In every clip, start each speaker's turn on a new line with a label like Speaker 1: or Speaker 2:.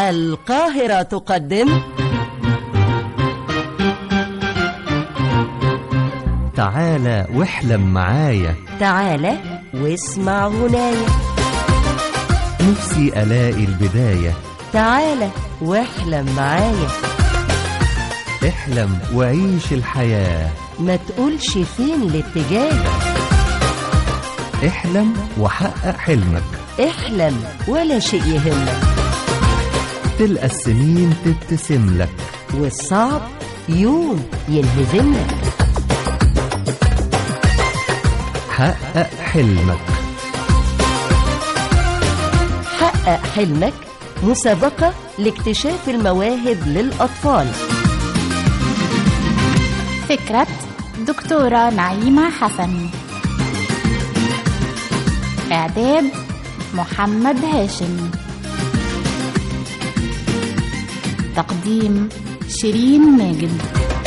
Speaker 1: القاهرة تقدم
Speaker 2: تعالى واحلم معايا
Speaker 1: تعال واسمع غناية
Speaker 2: نفسي ألاقي البداية
Speaker 1: تعال واحلم معايا
Speaker 2: احلم وعيش الحياة
Speaker 1: ما تقولش فين الاتجاه
Speaker 2: احلم وحقق حلمك
Speaker 1: احلم ولا شيء يهمك
Speaker 2: تلقى السنين تبتسم لك
Speaker 1: والصعب يوم ينهزمك
Speaker 2: حقق حلمك
Speaker 1: حقق حلمك مسابقة لاكتشاف المواهب للأطفال
Speaker 3: فكرة دكتورة نعيمة حسن إعداد محمد هاشم تقديم شيرين ماجد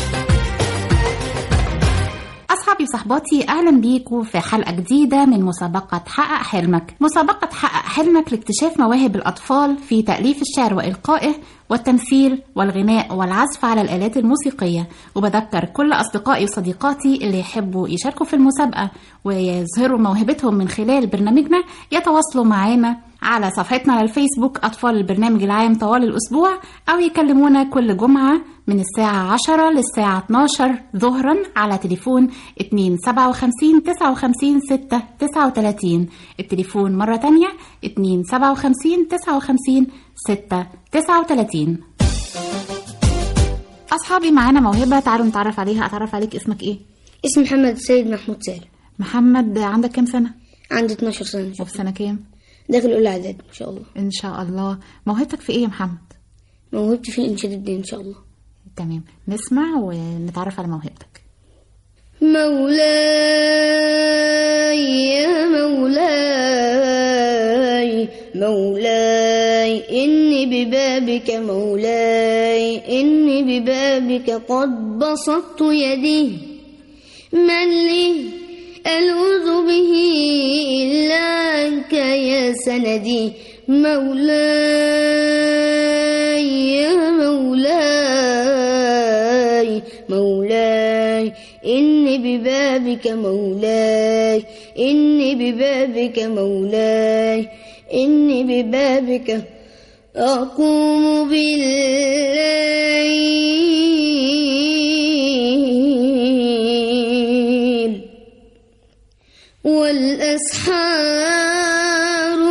Speaker 3: أصحابي وصحباتي أهلا بيكم في حلقة جديدة من مسابقة حقق حلمك مسابقة حقق حلمك لاكتشاف مواهب الأطفال في تأليف الشعر وإلقائه والتمثيل والغناء والعزف على الآلات الموسيقية وبذكر كل أصدقائي وصديقاتي اللي يحبوا يشاركوا في المسابقة ويظهروا موهبتهم من خلال برنامجنا يتواصلوا معانا على صفحتنا على الفيسبوك أطفال البرنامج العام طوال الأسبوع أو يكلمونا كل جمعة من الساعة 10 للساعة 12 ظهرا على تليفون 257 59 6 39 التليفون مرة تانية 257 59 6 39 أصحابي معانا موهبة تعالوا نتعرف عليها أتعرف عليك اسمك إيه؟
Speaker 4: اسمي محمد سيد محمود سالم
Speaker 3: محمد عندك كام سنة؟
Speaker 4: عندي 12 سنة
Speaker 3: وفي سنة كام؟
Speaker 4: داخل أولى إعداد إن شاء الله
Speaker 3: إن شاء الله موهبتك في إيه يا محمد؟
Speaker 4: موهبتي في الإنشاد الدين إن شاء الله
Speaker 3: تمام نسمع ونتعرف على موهبتك
Speaker 4: مولاي يا مولاي مولاي إني ببابك مولاي إني ببابك قد بسطت يدي من لي ألوذ به إلا أنك يا سندي مولاي يا مولاي مولاي إني ببابك مولاي إني ببابك مولاي إني ببابك أقوم بالليل والأسحار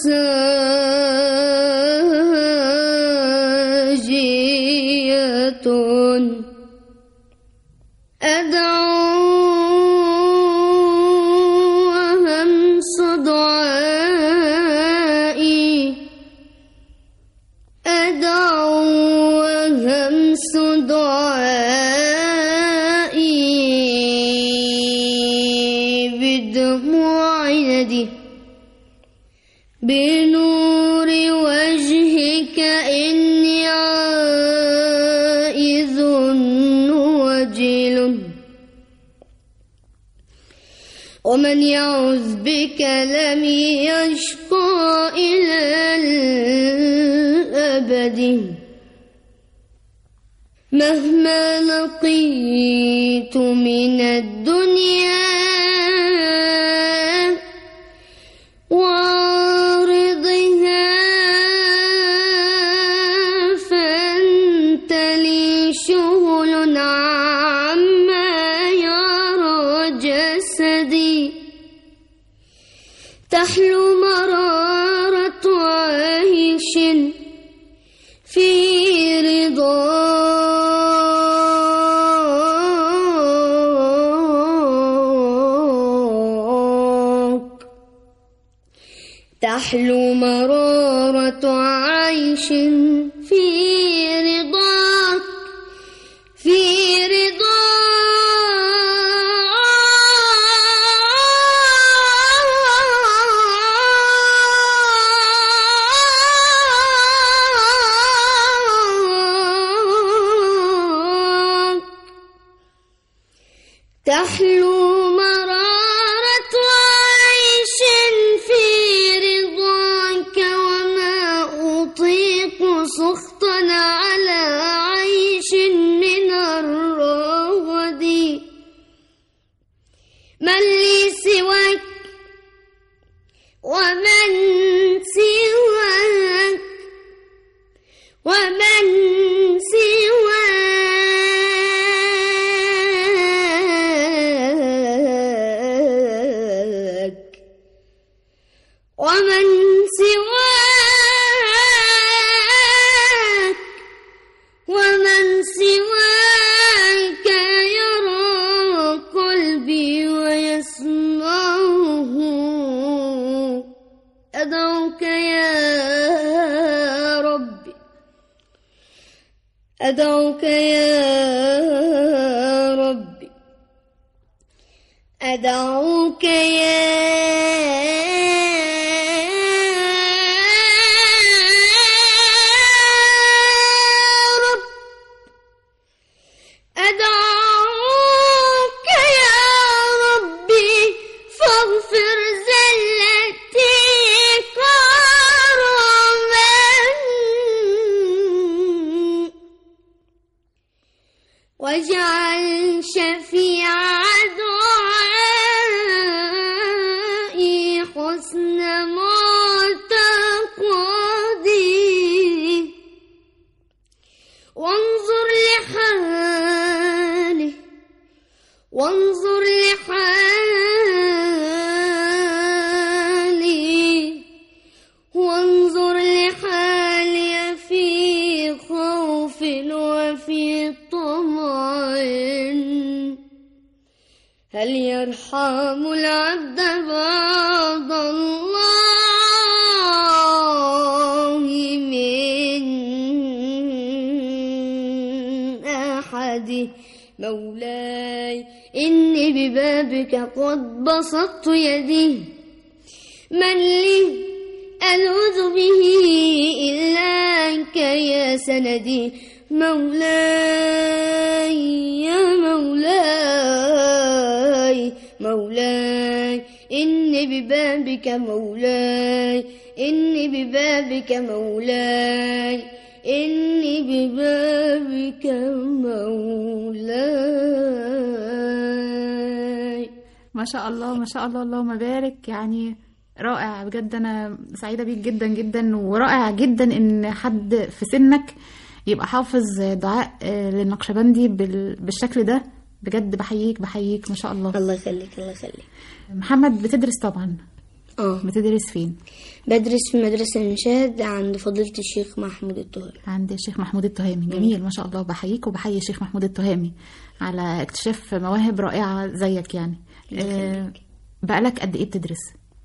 Speaker 4: ساجية أدعو وهمس دعائي أدعو وهمس دعائي بدموع يدي بنور وجهك إني عائذ وجل ومن يعوذ بك لم يشقى إلى الأبد مهما لقيت من الدنيا وعارضها فأنت لي شغل عما يرى جسدي تحلو مرارة عيش في رضاك تحلو مرارة عيش في رضاك في رضاك تحلو مرارة عيش في رضاك وما أطيق ومن سواك ومن سواك ومن سواك يرى قلبي ويسمعه أدعوك يا ربي أدعوك يا ربي أدعوك يا رب أدعوك يا ربي فاغفر زلتي كرما واجعل شفيع دعائي حسن معتقدي وانظر لحالي وانظر لحالي وانظر لحالي في خوف وفي طمع هل يرحم العبد بعد الله من أحد مولاي إني ببابك قد بسطت يدي من لي ألوذ به إلاك يا سندي مولاي يا مولاي مولاي إني ببابك مولاي إني ببابك مولاي إني ببابك مولاي
Speaker 3: ما شاء الله ما شاء الله اللهم بارك يعني رائع بجد انا سعيده بيك جدا جدا ورائع جدا ان حد في سنك يبقى حافظ دعاء آه، للنقشبندي بال- بالشكل ده بجد بحييك بحييك ما شاء الله
Speaker 4: الله يخليك الله يخليك
Speaker 3: محمد بتدرس طبعا
Speaker 4: اه
Speaker 3: بتدرس فين
Speaker 4: بدرس في مدرسة إنشاد عند فضيلة الشيخ محمود الطهري
Speaker 3: عند الشيخ محمود التهامي جميل ما شاء الله بحييك وبحيي الشيخ محمود التهامي على اكتشاف مواهب رائعه زيك يعني آه، بقالك قد ايه بتدرس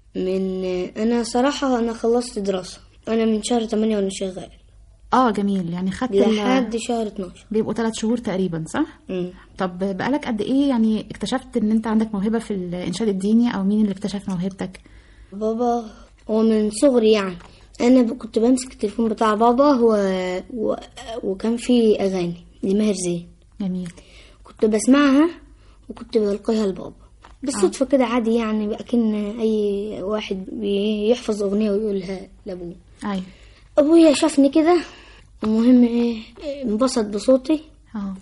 Speaker 4: من أنا صراحة أنا خلصت دراسة أنا من شهر 8 وأنا شغال
Speaker 3: اه جميل يعني خدت ال-
Speaker 4: لحد شهر 12
Speaker 3: بيبقوا ثلاث شهور تقريبا صح
Speaker 4: مم.
Speaker 3: طب بقالك قد ايه يعني اكتشفت ان انت عندك موهبه في الانشاد الديني او مين اللي اكتشف موهبتك
Speaker 4: بابا هو من صغري يعني أنا ب- كنت بمسك التليفون بتاع بابا و... و... وكان في أغاني لماهر زين
Speaker 3: جميل
Speaker 4: كنت بسمعها وكنت بلقيها لبابا بالصدفة كده عادي يعني أكن أي واحد بيحفظ أغنية ويقولها لأبوه
Speaker 3: ايوه
Speaker 4: أبويا شافني كده المهم إيه انبسط بصوتي
Speaker 3: اه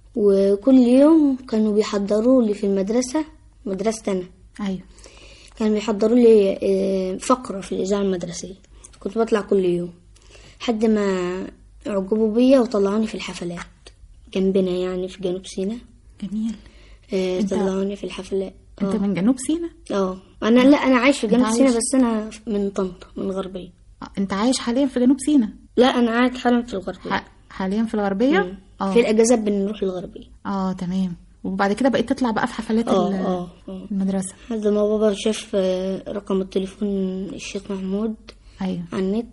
Speaker 4: وكل يوم كانوا بيحضروا لي في المدرسة مدرسة أنا
Speaker 3: ايوه
Speaker 4: كانوا بيحضروا لي آه، فقرة في الإذاعة المدرسية كنت بطلع كل يوم لحد ما أعجبوا بيا وطلعوني في الحفلات جنبنا يعني في جنوب سيناء
Speaker 3: جميل
Speaker 4: آه،
Speaker 3: أنت-
Speaker 4: طلعوني في الحفلات
Speaker 3: انت من جنوب سيناء
Speaker 4: اه انا لا انا عايش في جنوب
Speaker 3: عايش؟
Speaker 4: سيناء بس انا من طنطا من الغربيه
Speaker 3: آه، انت عايش حاليا في جنوب سيناء
Speaker 4: لا انا قاعد حالا في الغربيه
Speaker 3: ح- حاليا في الغربيه
Speaker 4: مم.
Speaker 3: اه
Speaker 4: في الاجازات بنروح الغربيه
Speaker 3: اه تمام وبعد كده بقيت تطلع بقى في حفلات
Speaker 4: اه
Speaker 3: ال-
Speaker 4: اه اه
Speaker 3: المدرسه
Speaker 4: لحد ما بابا شاف آه، رقم التليفون الشيخ محمود
Speaker 3: ايوه
Speaker 4: على النت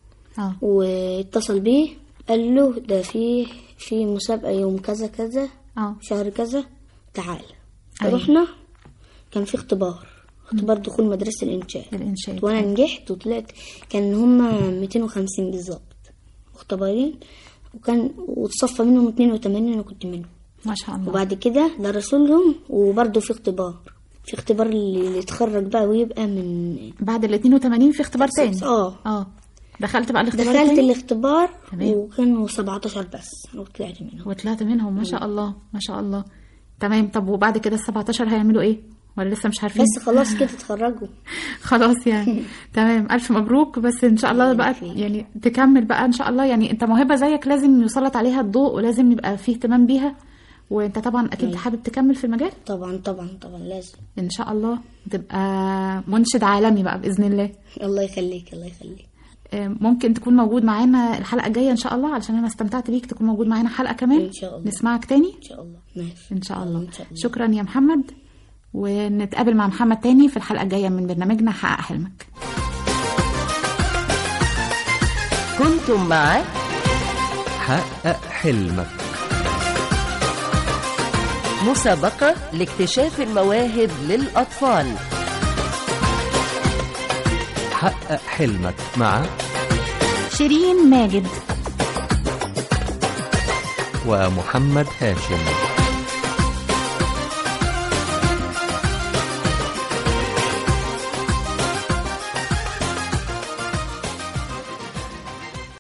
Speaker 3: اه
Speaker 4: واتصل بيه قال له ده في في مسابقه يوم كذا كذا
Speaker 3: اه
Speaker 4: شهر كذا تعال
Speaker 3: أيوة.
Speaker 4: رحنا كان في اختبار اختبار دخول مدرسه الانشاء
Speaker 3: الانشاد
Speaker 4: وانا نجحت وطلعت كان هما 250 بالظبط مختبرين وكان وتصفى منهم 82 انا كنت منهم
Speaker 3: ما شاء الله
Speaker 4: وبعد كده درسوا لهم وبرضه في اختبار في اختبار اللي اللي يتخرج بقى ويبقى من
Speaker 3: بعد ال 82 في اختبار تاني
Speaker 4: اه
Speaker 3: اه دخلت بقى الاختبار
Speaker 4: دخلت
Speaker 3: تاني
Speaker 4: الاختبار
Speaker 3: تمام.
Speaker 4: وكانوا 17 بس انا طلعت منهم
Speaker 3: وطلعت منهم ما شاء الله ما شاء الله تمام طب وبعد كده ال 17 هيعملوا ايه ولا لسه مش عارفين
Speaker 4: بس خلاص كده اتخرجوا
Speaker 3: خلاص يعني تمام الف مبروك بس ان شاء الله بقى
Speaker 4: فيك.
Speaker 3: يعني تكمل بقى ان شاء الله يعني انت موهبه زيك لازم يسلط عليها الضوء ولازم يبقى فيه اهتمام بيها وانت طبعا اكيد حابب تكمل في المجال
Speaker 4: طبعا طبعا طبعا لازم
Speaker 3: ان شاء الله تبقى منشد عالمي بقى باذن الله
Speaker 4: الله يخليك الله يخليك
Speaker 3: آه، ممكن تكون موجود معانا الحلقه الجايه ان شاء الله علشان انا استمتعت بيك تكون موجود معانا حلقه كمان
Speaker 4: إن شاء الله.
Speaker 3: نسمعك تاني
Speaker 4: ان شاء الله ماشي
Speaker 3: ان شاء الله
Speaker 4: ان شاء الله
Speaker 3: شكرا يا محمد ونتقابل مع محمد تاني في الحلقه الجايه من برنامجنا حقق حلمك
Speaker 1: كنتم مع
Speaker 2: حقق حلمك
Speaker 1: مسابقة لاكتشاف المواهب للأطفال
Speaker 2: حقق حلمك مع
Speaker 3: شيرين ماجد
Speaker 2: ومحمد هاشم